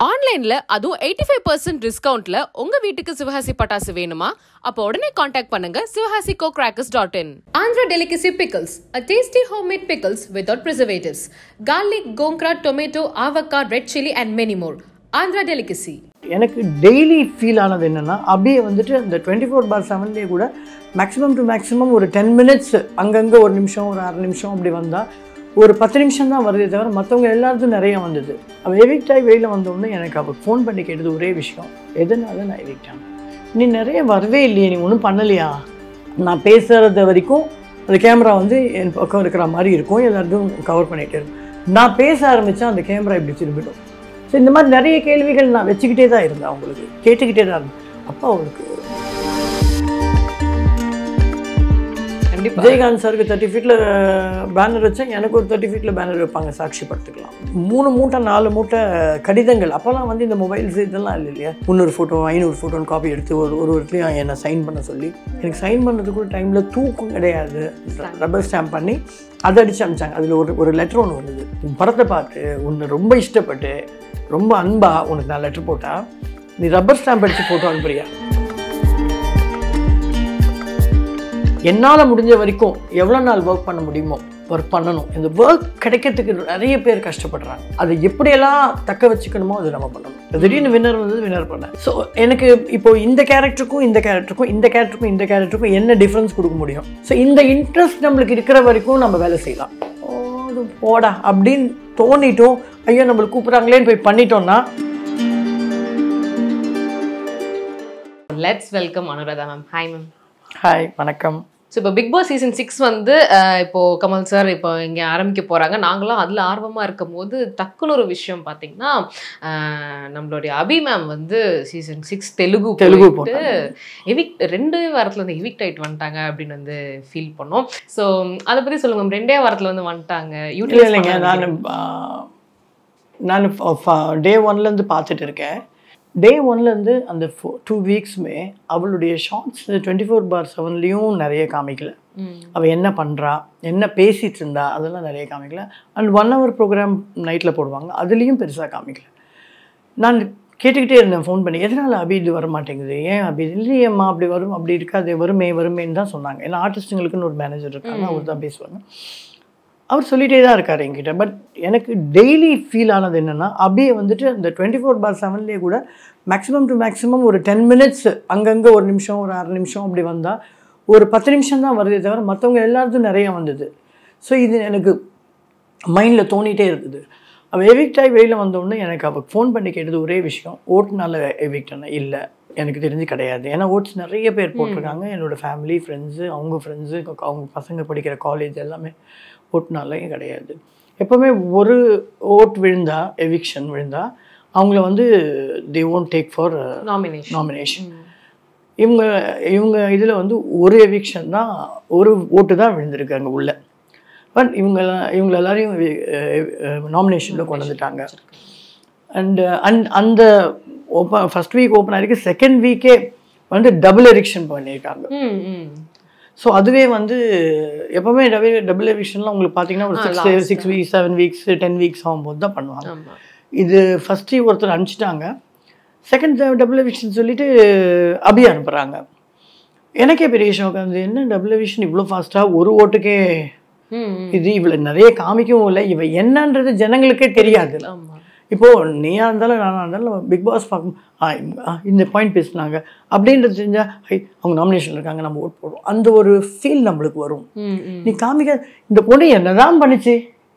ஆன்லைன்ல அதுவும் eighty five percent டிஸ்கவுண்ட்ல உங்க வீட்டுக்கு சிவகாசி பட்டாசு வேணுமா அப்போ உடனே காண்டாக்ட் பண்ணுங்க Sivakasi go crackers dot in Andhra delicacy pickles a tasty homemade pickles without preservatives garlic gongura tomato avocado red chilli and many more Andhra delicacy எனக்கு டெய்லி ஃபீல் ஆனது என்னென்னா அப்படியே வந்துட்டு அந்த டுவெண்ட்டி ஃபோர் பார் செவன்லேயே கூட மேக்ஸிமம் டு மேக்ஸிமம் ஒரு டென் மினிட்ஸ் அங்கங்கே ஒரு நிமிஷம் ஒரு அரை நிமிஷம் அப்படி வந்தால் ஒரு பத்து நிமிஷம் தான் வருதே தவிர மற்றவங்க எல்லாருக்கும் நிறைய வந்தது அவள் எவிக்ட் ஆகி வெளியில் வந்தோடனே எனக்கு அவள் ஃபோன் பண்ணி கேட்டது ஒரே விஷயம் எதனால நான் எவிக்ட் ஆனேன் நீ நிறைய வரவே இல்லையே நீ ஒன்றும் பண்ணலையா நான் பேசுகிறது வரைக்கும் அந்த கேமரா வந்து என் பக்கம் இருக்கிற மாதிரி இருக்கும் எல்லாருக்கும் கவர் பண்ணிகிட்டே இருக்கும் நான் பேச ஆரம்பித்தா அந்த கேமரா இப்படி திரும்பிடும் ஸோ இந்த மாதிரி நிறைய கேள்விகள் நான் வச்சுக்கிட்டே தான் இருந்தேன் அவங்களுக்கு கேட்டுக்கிட்டே தான் இருந்தேன் அப்போ அவங்களுக்கு கண்டிப்பா விஜயகாந்த் சாருக்கு தேர்ட்டி ஃபீட்டில் பேனர் வச்சேன் எனக்கு ஒரு தேர்ட்டி ஃபீட்டில் பேனர் வைப்பாங்க சாட்சி படுத்துக்கலாம் மூணு மூட்டை நாலு மூட்டை கடிதங்கள் அப்போல்லாம் வந்து இந்த மொபைல்ஸ் இதெல்லாம் இல்லை இல்லையா முந்நூறு ஃபோட்டோ ஐநூறு ஃபோட்டோன்னு காப்பி எடுத்து ஒரு ஒரு ஒருத்தையும் என்னை சைன் பண்ண சொல்லி எனக்கு சைன் பண்ணுறதுக்குள்ள டைமில் தூக்கம் கிடையாது ரப்பர் ஸ்டாம்ப் பண்ணி அதை அடிச்சு அனுப்பிச்சாங்க அதில் ஒரு ஒரு லெட்டர் ஒன்று வந்தது உன் படத்தை பார்த்து உன்னை ரொம்ப இஷ்டப்பட்டு ரொம்ப அன்பா உனக்கு நான் லெட்டர் போட்டா நீ ரப்பர் ஸ்டாம்ப் அடித்து ஃபோட்டோ அனுப்புறியா என்னால் முடிஞ்ச வரைக்கும் எவ்வளோ நாள் ஒர்க் பண்ண முடியுமோ ஒர்க் பண்ணணும் இந்த ஒர்க் கிடைக்கிறதுக்கு நிறைய பேர் கஷ்டப்படுறாங்க அதை எப்படியெல்லாம் தக்க வச்சுக்கணுமோ அது நம்ம பண்ணணும் திடீர்னு வின்னர் வந்தது வின்னர் பண்ணேன் ஸோ எனக்கு இப்போ இந்த கேரக்டருக்கும் இந்த கேரக்டருக்கும் இந்த கேரக்டருக்கும் இந்த கேரக்டருக்கும் என்ன டிஃப்ரென்ஸ் கொடுக்க முடியும் ஸோ இந்த இன்ட்ரெஸ்ட் நம்மளுக்கு இருக்கிற வரைக்கும் நம்ம வேலை செய்யலாம் ஓ அது போடா அப்படின்னு தோணிட்டோம் ஐயோ நம்மளுக்கு கூப்பிட்றாங்களேன்னு போய் பண்ணிட்டோம்னா let's welcome Anuradha ma'am hi ma'am hi வணக்கம் ஸோ இப்போ பிக் பாஸ் சீசன் சிக்ஸ் வந்து அஹ், இப்போ கமல் சார் இப்போ இங்கே ஆரம்பிக்க போறாங்க நாங்களாம் அதில் ஆர்வமாக இருக்கும் போது டக்குன்னு ஒரு விஷயம் பார்த்தீங்கன்னா அஹ், நம்மளுடைய அபி மேம் வந்து சீசன் சிக்ஸ் தெலுங்கு தெலுங்கு போயிட்டு எவிக்ட் ரெண்டு வாரத்தில் வந்து எவிக்ட் ஆயிட்டு வந்துட்டாங்க அப்படின்னு வந்து ஃபீல் பண்ணோம் ஸோ அதை பற்றி சொல்லுங்க மேம் ரெண்டே வாரத்தில் வந்து வந்துட்டாங்க இல்லை யூட்டிலைஸ் இல்லைங்க நான் நான் டே ஒன்லேருந்து பார்த்துட்டு இருக்கேன் டே ஒன்லேருந்து அந்த ஃபோ டூ வீக்ஸுமே அவளுடைய ஷார்ட்ஸ் டுவெண்ட்டி ஃபோர் பார் செவன்லேயும் நிறைய காமிக்கல அவள் என்ன பண்ணுறா என்ன பேசிகிட்டு இருந்தா அதெல்லாம் நிறைய காமிக்கல அண்ட் ஒன் ஹவர் ப்ரோக்ராம் நைட்டில் போடுவாங்க அதுலேயும் பெருசாக காமிக்கல நான் கேட்டுக்கிட்டே இருந்தேன் ஃபோன் பண்ணி எதனால் அபி இது வர மாட்டேங்குது ஏன் அபி இல்லையம்மா அப்படி வரும் அப்படி இருக்காது வருமே வருமேன்னு தான் சொன்னாங்க ஏன்னா ஆர்டிஸ்ட்டுங்களுக்குன்னு ஒரு மேனேஜர் இருக்காங்க அவர் தான் பேசுவாங்க அவர் சொல்லிகிட்டே தான் இருக்கார் என்கிட்ட பட் எனக்கு டெய்லி ஃபீல் ஆனது என்னென்னா அபியை வந்துட்டு அந்த டுவெண்ட்டி ஃபோர் பார் செவன்லேயே கூட மேக்ஸிமம் டு மேக்ஸிமம் ஒரு டென் மினிட்ஸ் அங்கங்கே ஒரு நிமிஷம் ஒரு அரை நிமிஷம் அப்படி வந்தால் ஒரு பத்து நிமிஷம் தான் வருதே தவிர மற்றவங்க எல்லாருக்கும் நிறைய வந்தது ஸோ இது எனக்கு மைண்டில் தோணிகிட்டே இருந்தது அவள் எவிக்ட் ஆகி வெளியில் வந்தோடனே எனக்கு அவள் ஃபோன் பண்ணி கேட்டது ஒரே விஷயம் ஓட்டுனால எவிக்ட் ஆன இல்லை எனக்கு தெரிஞ்சு கிடையாது ஏன்னா ஓட்ஸ் நிறைய பேர் போட்டிருக்காங்க என்னோட ஃபேமிலி ஃப்ரெண்ட்ஸு அவங்க ஃப்ரெண்ட்ஸு அவங்க பசங்க படிக்கிற காலேஜ் எல்லாமே ஓட்டுனாலையும் கிடையாது எப்போவுமே ஒரு ஓட் விழுந்தா எவிக்ஷன் விழுந்தா அவங்கள வந்து the won't take for nomination nomination இவங்க இவங்க இதில் வந்து ஒரு எவிக்ஷன் தான் ஒரு ஓட்டு தான் விழுந்திருக்காங்க உள்ள பட் இவங்க இவங்க எல்லாரையும் நாமினேஷனில் கொண்டு வந்துட்டாங்க அண்டு அண்ட் அந்த ஓப்பன் ஃபஸ்ட் வீக் ஓப்பன் ஆகிருக்கு செகண்ட் வீக்கே வந்து டபுள் எரிக்ஷன் பண்ணியிருக்காங்க ம் ம் ஸோ அதுவே வந்து எப்போவுமே டபுள் டபுள் எவிக்ஷன்லாம் உங்களுக்கு பார்த்தீங்கன்னா ஒரு six six weeks seven weeks ten weeks ஆகும்போது தான் பண்ணுவாங்க ஆமா இது ஃபஸ்ட்டு ஒருத்தர் அனுப்பிச்சிட்டாங்க செகண்ட் டபுள் எவிக்ஷன் சொல்லிட்டு அபி அனுப்புகிறாங்க எனக்கே பெரிய ஷோக் வந்து என்ன டபுள் எவிக்ஷன் இவ்வளோ ஃபாஸ்ட்டாக ஒரு ஓட்டுக்கே ம் ம். இது இவ்வளோ நிறைய காமிக்கவும் இல்லை இவ என்னன்றது ஜனங்களுக்கே தெரியாது ஆமா இப்போது நீயா இருந்தாலும் நானாக இருந்தாலும் பிக் பாஸ் பார்க்கும் ஆ, இந்த- ஆ, இந்த பாயிண்ட் பேசுனாங்க அப்படின்றது தெரிஞ்சால் ஐ அவங்க நாமினேஷன் இருக்காங்க நம்ம ஓட் போடுவோம் அந்த ஒரு ஃபீல் நம்மளுக்கு வரும் ம் ம் நீ காமிக்க இந்த பொண்ணு என்னதான் பண்ணுச்சு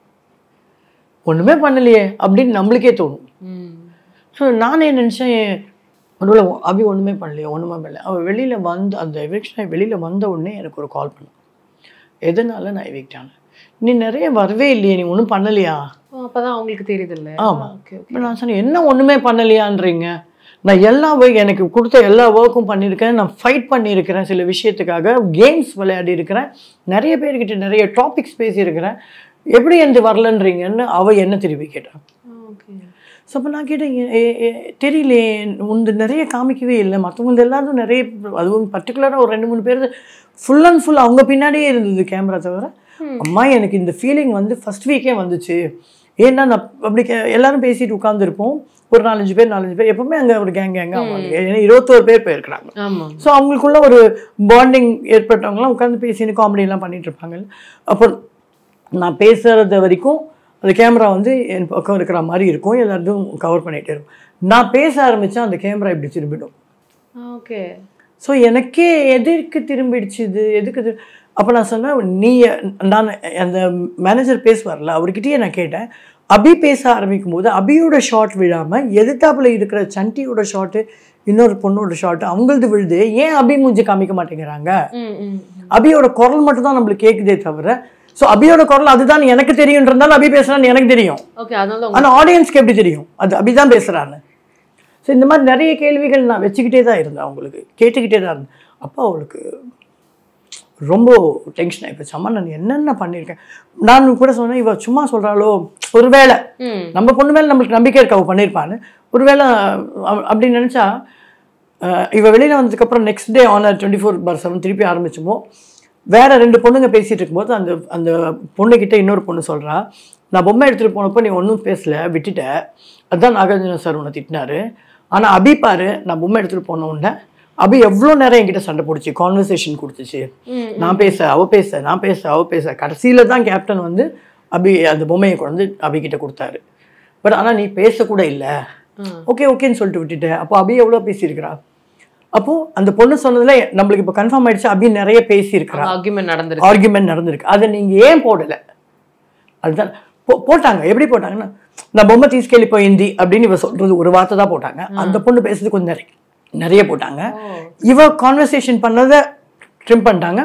ஒன்றுமே பண்ணலையே அப்படின்னு நம்மளுக்கே தோணும் ம் ஸோ நானே நினச்சேன் ஒன்றும் அபி ஒன்றுமே பண்ணலையே ஒன்றுமே பண்ணல அவள் வெளியில் வந்து அந்த எவிக்ஷன் வெளியில் வந்த உடனே எனக்கு ஒரு கால் பண்ணான் எதனால நான் எவிக்ட் ஆனேன் நீ நிறைய வரவே இல்லையே நீ ஒன்றும் பண்ணலையா ஓ, அப்பதான் அவங்களுக்கு தெரியுது இல்ல ஆமா. ஓகே இப்போ நான் சொன்னேன் என்ன ஒன்றுமே பண்ணலையான்றீங்க நான் எல்லா ஒர்க் எனக்கு கொடுத்த எல்லா ஒர்க்கும் பண்ணியிருக்கேன் நான் ஃபைட் பண்ணியிருக்கிறேன் சில விஷயத்துக்காக கேம்ஸ் விளையாடி இருக்கிறேன் நிறைய பேர்கிட்ட நிறைய டாபிக்ஸ் பேசியிருக்கிறேன் எப்படி எனக்கு வரலன்றீங்கன்னு அவள் என்ன திருப்பி கேட்டான் ஓகே ஸோ அப்போ நான் கேட்டேன் "ஏ- ஏ- ஏ- தெரியலையே உந்து நிறைய காமிக்கவே இல்லை மற்றவங்க எல்லாரும் நிறைய அதுவும் பர்டிகுலராக ஒரு ரெண்டு மூணு பேர் ஃபுல் அண்ட் ஃபுல் அவங்க பின்னாடியே இருந்தது கேமரா தவிர அம்மா எனக்கு இந்த ஃபீலிங் வந்து ஃபர்ஸ்ட் வீக்கே வந்துச்சு ஏன்னா நான் அப்படி கே- எல்லாரும் பேசிட்டு உட்காந்துருப்போம் ஒரு நாலஞ்சு பேர் நாலஞ்சு பேர் எப்பவுமே அங்கே ஒரு கேங் கேங்காக அவங்க ஏன்னா இருபத்தோரு பேர் போயிருக்கிறாங்க ஆமா ஸோ அவங்களுக்குள்ள ஒரு பாண்டிங் ஏற்பட்டவங்களாம் உட்காந்து பேசின்னு காமெடியெல்லாம் பண்ணிட்டு இருப்பாங்க அப்போ நான் பேசுறது வரைக்கும் அந்த கேமரா வந்து என் பக்கம் இருக்கிற மாதிரி இருக்கும் எல்லாத்தையும் கவர் பண்ணிகிட்டே இருக்கும் நான் பேச ஆரம்பித்தா அந்த கேமரா இப்படி திரும்பிடும் ஓகே ஸோ எனக்கே எதுக்கு திரும்பிடுச்சு இது எதுக்கு இது அப்போ நான் சொன்னேன் நீ நான் அந்த மேனேஜர் பேசுவார்ல அவர்கிட்டயே நான் கேட்டேன் அபி பேச ஆரம்பிக்கும் போது அபியோட ஷாட் விழாமல் எதிர்த்தாப்புல இருக்கிற சண்டியோட ஷாட்டு இன்னொரு பொண்ணோட ஷாட்டு அவங்களது விழுது ஏன் அபி மூஞ்சி காமிக்க மாட்டேங்கிறாங்க ம் ம் அபியோட குரல் மட்டும் தான் நம்மளுக்கு கேட்குதே தவிர ஸோ அபியோட குரல் அதுதான் எனக்கு தெரியுன்றதால அபி பேசுறான்னு எனக்கு தெரியும் ஓகே அதனால உங்க- ஆனால் ஆடியன்ஸ்க்கு எப்படி தெரியும் அது அபி தான் பேசுகிறான்னு ஸோ இந்த மாதிரி நிறைய கேள்விகள் நான் வச்சுக்கிட்டே தான் இருந்தேன் அவங்களுக்கு கேட்டுக்கிட்டே தான் இருந்தேன் அப்போ அவளுக்கு ரொம்ப டென்ஷன் ஆகிப்போச்சு அம்மா நான் என்னென்ன பண்ணியிருக்கேன் நான் கூட சொன்னேன் இவ சும்மா சொல்கிறாளோ ஒருவேளை ம் நம்ம பொண்ணு மேலே நம்மளுக்கு நம்பிக்கை இருக்கா அவ பண்ணியிருப்பான்னு ஒருவேளை அவ- அப்படின்னு நினச்சா இவ வெளியில் வந்ததுக்கப்புறம் நெக்ஸ்ட் டே ஆனர் டுவெண்ட்டி ஃபோர் பார் செவன் திருப்பி ஆரம்பிச்சோமோ வேற ரெண்டு பொண்ணுங்க பேசிகிட்டு இருக்கும்போது அந்த அந்த பொண்ணுக்கிட்ட இன்னொரு பொண்ணு சொல்கிறா நான் பொம்மை எடுத்துகிட்டு போனப்போ நீ ஒன்றும் பேசல விட்டுட்ட அதான் நாகார்ஜுன சார் உன்னை திட்டினாரு ஆனால் அபி பாரு நான் பொம்மை எடுத்துகிட்டு போன உடனே அபி எவ்வளோ நேரம் என்கிட்ட சண்டை போடுச்சு கான்வர்சேஷன் கொடுத்துச்சு ம் நான் பேச அவ பேச நான் பேச அவ பேச கடைசியில் தான் கேப்டன் வந்து அபி அந்த பொம்மையை கொண்டு வந்து அபி கிட்ட கொடுத்தாரு பட் ஆனால் நீ பேசக்கூட இல்லை ம். ஓகே ஓகேன்னு சொல்லிட்டு விட்டுட்டேன் அப்போ அபி எவ்வளோ பேசியிருக்கிறா அப்போது அந்த பொண்ணு சொன்னதுல நம்மளுக்கு இப்போ கன்ஃபார்ம் ஆயிடுச்சு அபி நிறைய பேசியிருக்கிறா ஆர்குமெண்ட் நடந்துருக்கு ஆர்குமெண்ட் நடந்திருக்கு அதை நீங்கள் ஏன் போடலை அதுதான் போ போட்டாங்க எப்படி போட்டாங்கன்னா நான் பொம்மை தீஸ்கேளிப்போயிந்தி அப்படின்னு இவ சொல்றது ஒரு வார்த்தை தான் போட்டாங்க அந்த பொண்ணு பேசுறது கொஞ்சம் நிறைய நிறைய போட்டாங்க இவ கான்வர்சேஷன் பண்ணதை ட்ரிம் பண்ணிட்டாங்க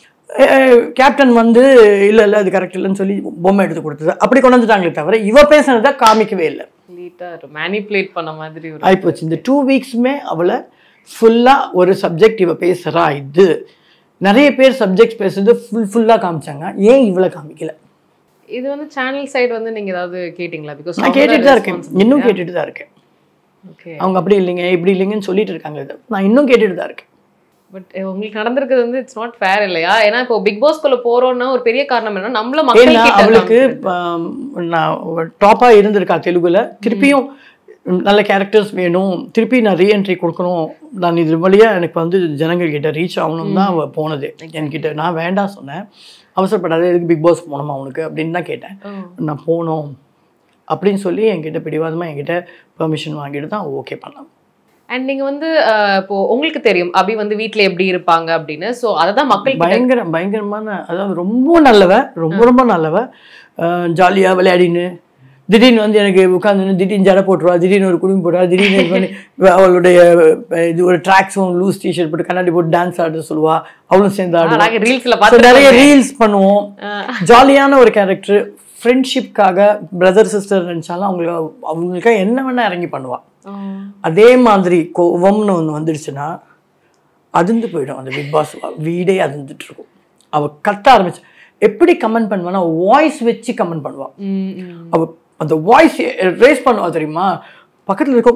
கேப்டன் வந்து இல்லை இல்லை அது கரெக்ட் இல்லைன்னு சொல்லி பொம்மை எடுத்து கொடுத்தது அப்படி கொண்டு வந்துட்டாங்களே தவிர இவ பேசுனதை காமிக்கவே இல்லை லீட்டாக மேனிப்புலேட் பண்ண மாதிரி ஒரு ஆயிப்போச்சு இந்த டூ வீக்ஸுமே அவளை ஃபுல்லாக ஒரு சப்ஜெக்ட் இவ பேசுகிறா இது நிறைய பேர் சப்ஜெக்ட் பேசுறது ஃபுல் ஃபுல்லாக காமிச்சாங்க ஏன் இவளை காமிக்கல இது வந்து சேனல் சைடு வந்து நீங்க ஏதாவது கேட்டிங்களா பிகாஸ் நான் கேட்டுட்டு தான் இருக்கேன் இன்னும் கேட்டுட்டு தான் இருக்கேன் ஓகே அவங்க அப்படி இல்லைங்க இப்படி இல்லைங்கன்னு சொல்லிட்டு இருக்காங்க இதை நான் இன்னும் கேட்டுட்டு தான் இருக்கேன் பட் உங்களுக்கு நடந்திருக்கிறது வந்து இட்ஸ் நாட் ஃபேர் இல்லையா ஏன்னா இப்போ பிக் பாஸ்குள்ள போறோம்னா ஒரு பெரிய காரணம் என்ன நம்மள மக்கள் ஏன்னா கிட்ட அவளுக்கு காமிக்கிறது. ஆம், நான் டாப்பாக இருந்திருக்கா தெலுங்குல திருப்பியும் நல்ல கேரக்டர்ஸ் வேணும் திருப்பி நான் ரீஎன்ட்ரி கொடுக்கணும் நான் இது வழியாக எனக்கு வந்து ஜனங்கள் கிட்ட ரீச் ஆகணும் தான் அவள் போனது என்கிட்ட நான் வேண்டாம் சொன்னேன் அவசரப்படாத எதுக்கு பிக் பாஸ் போனோமா உனக்கு அப்படின்னு தான் கேட்டேன் ஓ. நான் போகணும் அப்படின்னு சொல்லி என்கிட்ட பிடிவாதமாக என்கிட்ட பெர்மிஷன் வாங்கிட்டு தான் ஓகே பண்ணேன் அண்ட் நீங்க வந்து அஹ், இப்போ உங்களுக்கு தெரியும் அபி வந்து வீட்ல எப்படி இருப்பாங்க அப்படின்னு சோ அததான் மக்கள் கிட்ட பயங்கர பயங்கரமான அதாவது ரொம்ப நல்லவ ரொம்ப ரொம்ப நல்லவ ஜாலியாக விளையாடின்னு திடீர்னு வந்து எனக்கு உட்காந்துன்னு திடீர்னு ஜடை போட்டுருவா திடீர்னு ஒரு குடும்பம் போடுவா திடீர்னு இது பண்ணி அவளுடைய அஹ், இது ஒரு ட்ராக் சாங் லூஸ் டிஷர்ட் போட்டு கண்ணாடி போட்டு டான்ஸ் ஆட சொல்லுவா அவளும் சேர்ந்து ஆடுவா நாங்க ரீல்ஸ்ல So, பார்த்து நிறைய ரீல்ஸ் பண்ணுவோம் ஜாலியான ஒரு கேரக்டர் ஃப்ரெண்ட்ஷிப்காக பிரதர் சிஸ்டர் நினச்சாலும் அவங்களுக்கு அவங்களுக்கு என்ன வேணா இறங்கி பண்ணுவா அதே மாதிரி கோவம்னு ஒன்று வந்துடுச்சுன்னா அதிர்ந்து போயிடும் அந்த பிக் பாஸ் வீடே அதிர்ந்துட்டு இருக்கும் அவ கத்த ஆரம்பிச்சு எப்படி கமெண்ட் பண்ணுவானா வாய்ஸ் வச்சு கமெண்ட் பண்ணுவா அவ அந்த வாய்ஸ் ரேஸ் பண்ணுவா தெரியுமா பக்கத்துல இருக்கும்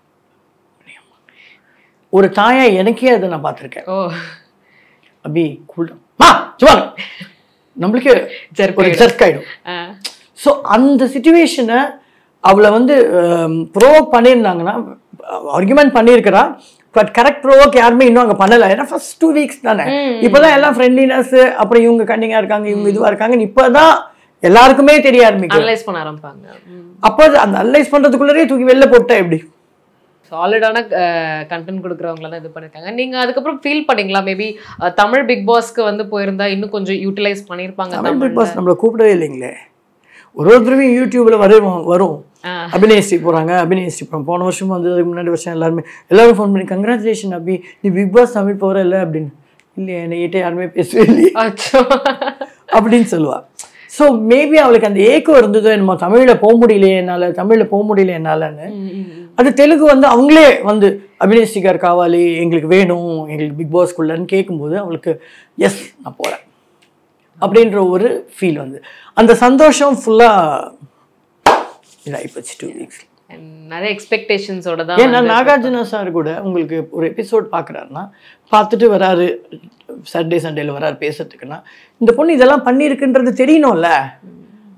ஒரு தாயா எனக்கே அதை நான் பார்த்துருக்கேன் ஓ அபி கூல் மா சும்மா இரு. நம்மளுக்கு Jerk ஒரு ஜர்க் ஆயிடும் அஹ், ஸோ அந்த சுச்சுவேஷனை அவளை வந்து ப்ரோவோக் பண்ணியிருந்தாங்கன்னா ஆர்குமெண்ட் பண்ணியிருக்கிறா பட் கரெக்ட் ப்ரோவோக் யாருமே இன்னும் அங்கே பண்ணலை ஏன்னா ஃபர்ஸ்ட் டூ வீக்ஸ் தானே இப்போதான் எல்லாம் ஃப்ரெண்ட்லினஸ் அப்புறம் இவங்க கண்டிங்காக இருக்காங்க இவங்க இதுவாக இருக்காங்க இப்போதான் எல்லாருக்குமே தெரிய ஆரம்பிக்கும் அனலைஸ் பண்ண ஆரம்பிப்பாங்க அப்போ அது அந்த அனலைஸ் பண்ணுறதுக்குள்ளேயே தூக்கி வெளில போட்டா எப்படி சாலிடான கண்டென்ட் கொடுக்குறவங்கள தான் இது பண்ணிருக்காங்க நீங்க அதுக்கப்புறம் ஃபீல் பண்ணீங்களா மேபி தமிழ் பிக் பாஸ்க்கு வந்து போயிருந்தா இன்னும் கொஞ்சம் யூட்டிலைஸ் பண்ணிருப்பாங்க தமிழ் பிக் பாஸ் நம்மளை கூப்பிடவே இல்லைங்களே ஒரு ஒரு தடவையும் யூடியூப்ல வரும் வரும் ஆ. அபிநயஸ்ரீ போறாங்க அபிநயஸ்ரீ போகிறோம் போன வருஷம் வந்து அதுக்கு முன்னாடி வருஷம் எல்லாருமே எல்லாரும் ஃபோன் பண்ணி கங்க்ராச்சுலேஷன் அபி நீ பிக் பாஸ் தமிழ் போகிற இல்லை அப்படின்னு இல்லையே என்னைகிட்ட யாருமே பேசவே இல்லையே அச்சோ அப்படின்னு சொல்லுவா ஸோ மேபி அவளுக்கு அந்த ஏக்கம் இருந்ததோ என்னமோ தமிழில் போக முடியலையே என்னால் தமிழில் போக முடியல என்னாலன்னு அது தெலுங்கு வந்து அவங்களே வந்து அபிநயஸ்ரீ கார் காவாலி எங்களுக்கு வேணும் எங்களுக்கு பிக் பாஸ்க்குள்ளன்னு கேட்கும்போது அவளுக்கு எஸ் நான் போகிறேன் அப்படின்ற ஒரு ஃபீல் வந்து அந்த சந்தோஷம் ஃபுல்லாக இதாகி போச்சு டூ வீக்ஸ் And நிறைய எக்ஸ்பெக்டேஷன்ஸோட தான் ஏன்னா நாகார்ஜுனா சார் கூட உங்களுக்கு ஒரு எபிசோட் பார்க்குறாருன்னா பார்த்துட்டு வராரு சாட்டர்டே சண்டேல வராரு பேசுறதுக்குன்னா இந்த பொண்ணு இதெல்லாம் பண்ணியிருக்குன்றது தெரியணும்ல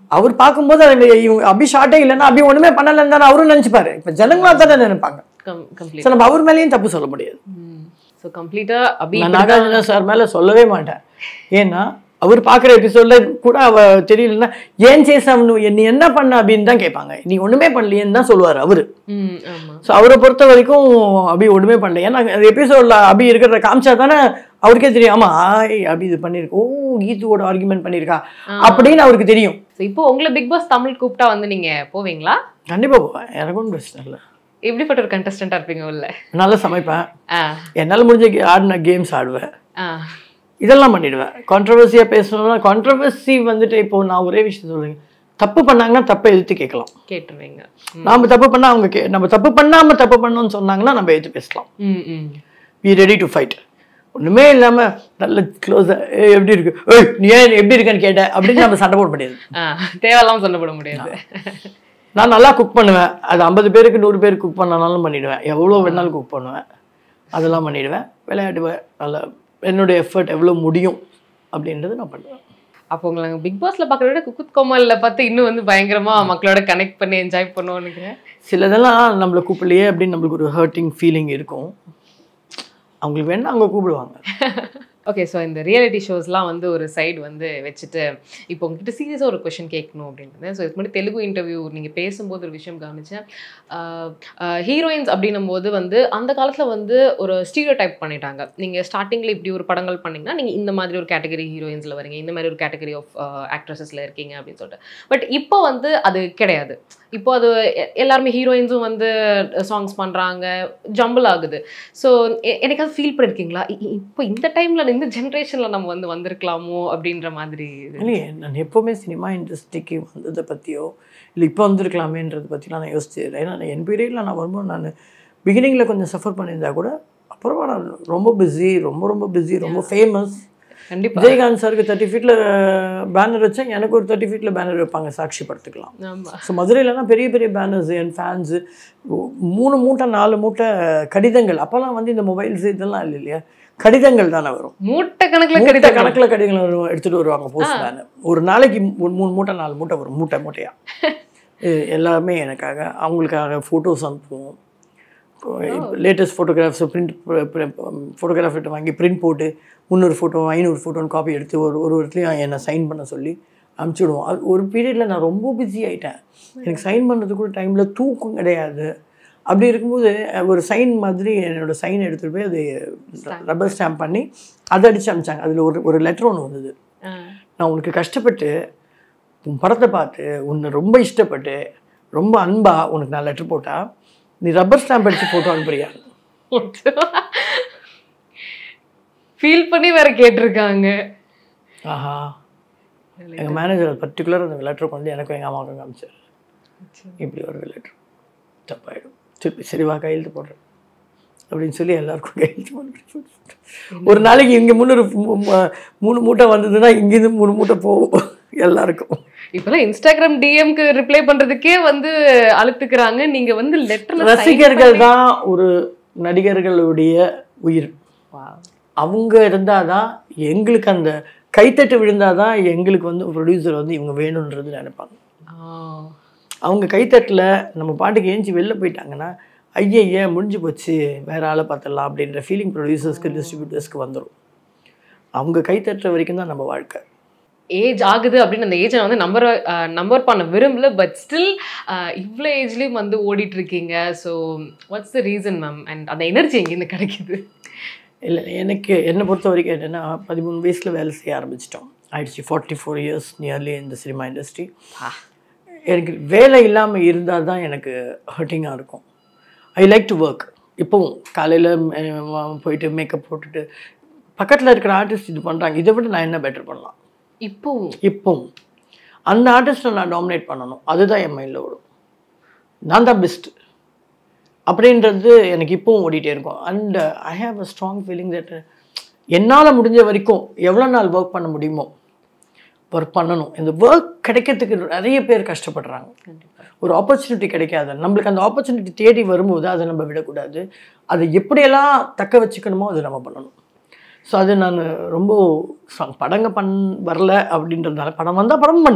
அவர் பார்க்கும்போது அது இவங்க அபி ஷார்ட்டே இல்லைன்னா அபி ஒண்ணுமே பண்ணலன்னு தானே அவரும் நினைச்சுப்பாரு இப்ப ஜனங்களா தானே நினைப்பாங்க கம்ப்ளீட் ஸோ நம்ம அவர் மேலேயும் தப்பு சொல்ல முடியாது ஸோ கம்ப்ளீட்டா அபி நான் நாகார்ஜுன சார் மேல சொல்லவே மாட்டேன் ஏன்னா அவர் பார்க்குற எபிசோட்ல கூட அவ தெரியலன்னா ஏன் சேசம் நீ என்ன பண்ண அப்படின்னு தான் கேட்பாங்க நீ ஒண்ணுமே பண்ணலையேன்னு தான் சொல்லுவார் அவரு ம் ஆமா ஸோ அவரை பொறுத்த வரைக்கும் அபி ஒண்ணுமே பண்ணல ஏன்னா அந்த எபிசோட்ல அபி இருக்கிறத காமிச்சா தானே அவருக்கே தெரியும் ஆமா ஆய் அபி இது பண்ணிருக்கு ஓ கீதுவோட ஆர்குமெண்ட் பண்ணியிருக்கா அப்படின்னு அவருக்கு தெரியும் ஸோ இப்போ உங்களை பிக் பாஸ் தமிழ் கூப்பிட்டா வந்து நீங்க போவீங்களா கண்டிப்பா போவேன் எனக்கு ஒன்றும் பிரச்சனை இல்லை எப்படிப்பட்ட ஒரு கண்டஸ்டண்டா இருப்பீங்க உள்ள நல்லா சமைப்பேன் ஆ என்னால் முடிஞ்ச கே- ஆடின கேம்ஸ் ஆடுவேன் ஆ இதெல்லாம் பண்ணிடுவேன் கான்ட்ரவர்சியாக பேசணும்னா கான்ட்ரவர்சி வந்துட்டு இப்போ நான் ஒரே விஷயம் சொல்லுங்க தப்பு பண்ணாங்கன்னா தப்பை எதிர்த்து கேட்கலாம் கேட்டுருவீங்க நாம தப்பு பண்ணா அவங்க கே நம்ம தப்பு பண்ணாம தப்பு பண்ணோம்னு சொன்னாங்கன்னா நம்ம எதிர்த்து பேசலாம் ம் ம் வி ரெடி டு ஃபைட் ஒண்ணுமே இல்லாம நல்ல க்ளோஸா எப்படி இருக்கு ஏய் நீ ஏன் எப்படி இருக்கன்னு கேட்ட அப்படின்னு நம்ம சண்டை போட முடியாது ஆ தேவையில்லாம சண்டை போட முடியாது நான் நல்லா குக் பண்ணுவேன் அது ஐம்பது பேருக்கு நூறு பேருக்கு குக் பண்ணனாலும் பண்ணிடுவேன் எவ்வளோ வேணாலும் குக் பண்ணுவேன் அதெல்லாம் பண்ணிடுவேன் விளையாடுவேன் நல்லா என்னுடைய எஃபர்ட் எவ்வளோ முடியும் அப்படின்றது நான் பண்ணுவேன் அப்போ உங்களை பிக் பாஸ்ல பாக்குறத விட குக்குத் கோமால்ல பார்த்து இன்னும் வந்து பயங்கரமா மக்களோட கனெக்ட் பண்ணி என்ஜாய் பண்ணுவோம்னு நினைக்கிறேன் சிலதெல்லாம் நம்மளை கூப்பிடலையே அப்படின்னு நம்மளுக்கு ஒரு ஹர்ட்டிங் ஃபீலிங் இருக்கும் அவங்களுக்கு வேணா அவங்க கூப்பிடுவாங்க ஓகே ஸோ இந்த ரியாலிட்டி ஷோஸ்லாம் வந்து ஒரு சைடு வந்து வச்சுட்டு இப்போ உங்ககிட்ட சீரியஸாக ஒரு கொஷின் கேட்கணும் அப்படின்றது ஸோ இதுக்கு முன்னாடி தெலுங்கு இன்டர்வியூ நீங்கள் பேசும்போது ஒரு விஷயம் கவனிச்சேன் ஹீரோயின்ஸ் அப்படின்னும் போது வந்து அந்த காலத்தில் வந்து ஒரு ஸ்டீரியோ டைப் பண்ணிட்டாங்க நீங்கள் ஸ்டார்டிங்கில் இப்படி ஒரு படங்கள் பண்ணீங்கன்னா நீங்கள் இந்த மாதிரி ஒரு கேட்டகரி ஹீரோயின்ஸில் வரீங்க இந்த மாதிரி ஒரு கேட்டகரி ஆஃப் ஆக்ட்ரஸஸில் இருக்கீங்க அப்படின்னு சொல்லிட்டு பட் இப்போ வந்து அது கிடையாது இப்போ அது எ- எல்லாருமே ஹீரோயின்ஸும் வந்து சாங்ஸ் பண்ணுறாங்க ஜம்பிள் ஆகுது ஸோ எனக்கு அது ஃபீல் பண்ணியிருக்கீங்களா இ- இ- இப்போ இந்த டைமில் இந்த ஜென்ரேஷனில் நம்ம வந்து வந்திருக்கலாமோ அப்படின்ற மாதிரி இது. இல்லையே நான் எப்போவுமே சினிமா இண்டஸ்ட்ரிக்கு வந்ததை பற்றியோ இல்லை இப்போ வந்திருக்கலாமேன்றதை பற்றிலாம் நான் யோசிச்சு ஏன்னா நான் என் பீரியடில் நான் வரும்போது நான் பிகினிங்கில் கொஞ்சம் சஃபர் பண்ணியிருந்தா கூட அப்புறமா நான் ரொம்ப பிஸி ரொம்ப ரொம்ப பிஸி ரொம்ப ஃபேமஸ் கண்டிப்பா விஜயகாந்த் சாருக்கு தேர்ட்டி ஃபீட்டில் பேனர் வச்சா எனக்கு ஒரு தேர்ட்டி ஃபீட்டில் பேனர் வைப்பாங்க சாட்சி படத்துக்கலாம் ஆமா ஸோ மதுரையிலலாம் பெரிய பெரிய பேனர்ஸ் என் ஃபேன்ஸு மூணு மூட்டை நாலு மூட்டை கடிதங்கள் அப்போல்லாம் வந்து இந்த மொபைல்ஸ் இதெல்லாம் இல்லை இல்லையா கடிதங்கள் தானே வரும் மூட்டை கணக்குல மூட்டை கடிதம் கணக்கில் கடிதங்கள் வரும், எடுத்துட்டு வருவாங்க போஸ்ட்மேன் ஒரு நாளைக்கு மூ- மூணு மூட்டை நாலு மூட்டை வரும் மூட்டை மூட்டையா இது எல்லாமே எனக்காக அவங்களுக்காக ஃபோட்டோஸ் அனுப்புவோம் லேட்டஸ்ட் ஃபோட்டோகிராஃப்ஸ் பிரிண்ட் ஃபோட்டோகிராஃபர்கிட்ட வாங்கி பிரிண்ட் போட்டு முந்நூறு ஃபோட்டோ ஐநூறு ஃபோட்டோன்னு காப்பி எடுத்து ஒரு ஒரு இடத்துலையும் என்னை சைன் பண்ண சொல்லி அனுப்பிச்சிடுவோம் அது ஒரு பீரியடில் நான் ரொம்ப பிஸி ஆயிட்டேன் எனக்கு சைன் பண்ணுறது கூட டைமில் தூக்கம் கிடையாது அப்படி இருக்கும்போது அஹ், ஒரு சைன் மாதிரி என்னோட சைன் எடுத்துகிட்டு போய் அது ரப்பர் ஸ்டாம்ப் பண்ணி அதை அடிச்சு அனுப்பிச்சாங்க அதில் ஒரு ஒரு லெட்டர் ஒன்று வந்தது ஆ. நான் உனக்கு கஷ்டப்பட்டு உன் படத்தை பார்த்து உன்னை ரொம்ப இஷ்டப்பட்டு ரொம்ப அன்பா உனக்கு நான் லெட்டர் போட்டா நீ ரப்பர் ஸ்டாம்ப் அடிச்சு ஃபோட்டோ அனுப்புறியா ஃபீல் பண்ணி வேற கேட்டிருக்காங்க ஆஹா எங்கள் மேனேஜர் பர்டிகுலர் அந்த லெட்டர் கொண்டு எனக்கும் எங்கள் அம்மாவுக்கும் காமிச்சார் இப்படி ஒரு லெட்டர் தப்பாயிடும் திருப்பி சரிவா கையெழுத்து போடுறேன் அப்படின்னு சொல்லி எல்லாருக்கும் கையெழுத்து போட்டு ஒரு நாளைக்கு இங்கே முன்னூறு மூ- மூ- மூணு மூட்டை வந்ததுன்னா இங்கேருந்து மூணு மூட்டை போகும் எல்லாருக்கும் இப்பெல்லாம் இன்ஸ்டாகிராம் டிஎம்க்கு ரிப்ளை பண்றதுக்கே வந்து அழுத்துக்கிறாங்க நீங்க வந்து லெட்டர்ல ரசிகர்கள் தான் ஒரு நடிகர்களுடைய உயிர் அவங்க இருந்தால் தான் எங்களுக்கு அந்த கைத்தட்டு விழுந்தால் தான் எங்களுக்கு வந்து ப்ரொடியூசர் வந்து இவங்க வேணுன்றது நினைப்பாங்க அவங்க கைத்தட்டில் நம்ம பாட்டுக்கு ஏஞ்சி வெளில போயிட்டாங்கன்னா ஐயய்ய முடிஞ்சு போச்சு வேற ஆளை பார்த்துடலாம் அப்படின்ற ஃபீலிங் ப்ரொடியூசர்ஸ்க்கு டிஸ்ட்ரிபியூட்டர்ஸ்க்கு வந்துடும் அவங்க கைத்தட்டுற வரைக்கும் தான் நம்ம வாழ்க்கை ஏஜ் ஆகுது அப்படின்னு அந்த ஏஜை வந்து நம்பர் நம்பர் பண்ண விரும்பல பட் ஸ்டில் இவ்வளோ ஏஜ்லேயும் வந்து ஓடிட்டு இருக்கீங்க so what's the reason ma'am and அந்த எனர்ஜி எங்கேருந்து கிடைக்குது இல்லை எனக்கு என்னை பொறுத்த வரைக்கும் என்னென்னா பதிமூணு வயசில் வேலை செய்ய ஆரம்பிச்சிட்டோம் ஆயிடுச்சு ஃபார்ட்டி ஃபோர் இயர்ஸ் நியர்லி இந்த சினிமா இண்டஸ்ட்ரி எனக்கு வேலை இல்லாமல் இருந்தால் தான் எனக்கு ஹர்ட்டிங்காக இருக்கும் ஐ லைக் டு ஒர்க் இப்போவும் காலையில் போயிட்டு மேக்கப் போட்டுட்டு பக்கத்தில் இருக்கிற ஆர்டிஸ்ட் இது பண்ணுறாங்க இதை விட நான் என்ன பெட்டர் பண்ணலாம் இப்போ இப்போவும் அந்த ஆர்டிஸ்ட்டை நான் டாமினேட் பண்ணணும் அதுதான் என் மைண்டில் ஓடும் நான் தான் பெஸ்ட்டு அப்படின்றது எனக்கு இப்போவும் ஓடிட்டே இருக்கும் and I have a strong feeling that என்னால் முடிஞ்ச வரைக்கும் எவ்வளோ நாள் ஒர்க் பண்ண முடியுமோ ஒர்க் பண்ணணும் இந்த ஒர்க் கிடைக்கிறதுக்கு நிறைய பேர் கஷ்டப்படுறாங்க ஒரு ஆப்பர்ச்சுனிட்டி கிடைக்காது நம்மளுக்கு அந்த ஆப்பர்ச்சுனிட்டி தேடி வரும்போது அதை நம்ம விடக்கூடாது அதை எப்படியெல்லாம் தக்க வச்சுக்கணுமோ அதை நம்ம பண்ணணும் ஸோ அது நான் ரொம்ப strong. படங்க பண் வரல அப்படின்றதுனால படம் வந்தால் படம் பண்ணுவேன்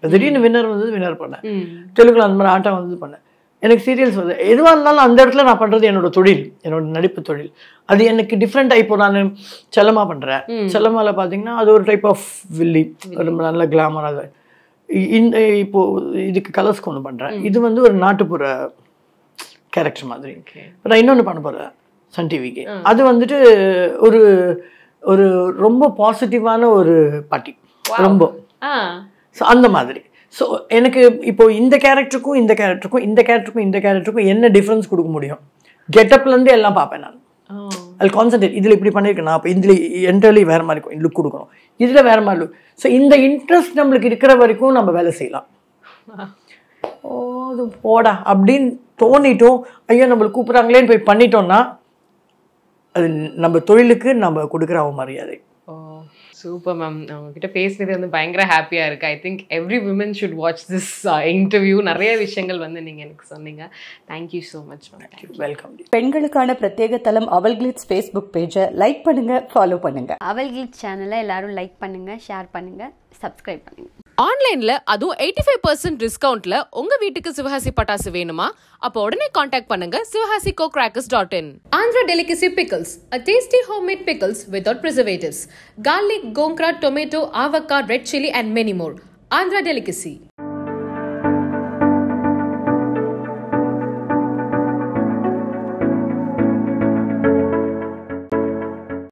இப்போ திடீர்னு வின்னர் வந்து வின்னர் பண்ணேன் தெலுங்குல அந்த மாதிரி ஆட்டம் வந்து பண்ணேன் எனக்கு சீரியல்ஸ் வந்து எதுவாக இருந்தாலும் அந்த இடத்துல நான் பண்ணுறது என்னோட தொழில் என்னோட நடிப்பு தொழில் அது எனக்கு டிஃப்ரெண்ட்டாக இப்போ நான் செல்லமா பண்ணுறேன் செல்லமால பார்த்தீங்கன்னா அது ஒரு டைப் ஆஃப் வில்லி ரொம்ப நல்ல கிளாமராக இந்த இப்போ இதுக்கு கலர்ஸ் கொண்டு பண்ணுறேன் இது வந்து ஒரு நாட்டுப்புற கேரக்டர் மாதிரி இப்ப நான் இன்னொன்று பண்ண போகிறேன் சன் டிவிக்கு அது வந்துட்டு ஒரு ஒரு ரொம்ப பாசிட்டிவான ஒரு பாட்டி ரொம்ப ஆ ஸோ அந்த மாதிரி ஸோ எனக்கு இப்போ இந்த கேரக்டருக்கும் இந்த கேரக்டருக்கும் இந்த கேரக்டருக்கும் இந்த கேரக்டருக்கும் என்ன டிஃப்ரென்ஸ் கொடுக்க முடியும் கெட்டப்லேருந்து எல்லாம் பார்ப்பேன் நான் ஓ அது கான்சன்ட்ரேட் இதில் இப்படி பண்ணியிருக்கேன் நான் அப்போ இதில் என்டர்லி வேறு மாதிரி இருக்கும் லுக் கொடுக்கணும் இதில் வேறு மாதிரி லுக் ஸோ இந்த இன்ட்ரெஸ்ட் நம்மளுக்கு இருக்கிற வரைக்கும் நம்ம வேலை செய்யலாம் ஓ அது போடா அப்படின்னு தோணிட்டோம் ஐயோ நம்மளுக்கு கூப்பிட்றாங்களேன்னு போய் பண்ணிட்டோம்னா அது நம்ம தொழிலுக்கு நம்ம கொடுக்குற அவமரியாதை ஓ சூப்பர் மேம் உங்ககிட்ட பேசுனது வந்து பயங்கர ஹாப்பியாக இருக்கு I think every women should watch this interview நிறைய விஷயங்கள் வந்து நீங்கள் எனக்கு சொன்னீங்க thank you so much ma'am welcome பெண்களுக்கான பிரத்யேக தளம் அவல் கிளிட்ஸ் ஃபேஸ்புக் பேஜை லைக் பண்ணுங்க ஃபாலோ பண்ணுங்க அவல் கிளிட் சேனலை எல்லாரும் லைக் பண்ணுங்க ஷேர் பண்ணுங்க சப்ஸ்கிரைப் பண்ணுங்க ஆன்லைன்ல அதுவும் எயிட்டி ஃபைவ் பர்சன்ட் டிஸ்கவுண்ட்ல உங்க வீட்டுக்கு சிவகாசி பட்டாசு வேணுமா அப்போ உடனே காண்டாக்ட் பண்ணுங்க Sivakasi go crackers dot in Andhra delicacy pickles a tasty homemade pickles without preservatives garlic gongura tomato avocado red chilli and many more Andhra delicacy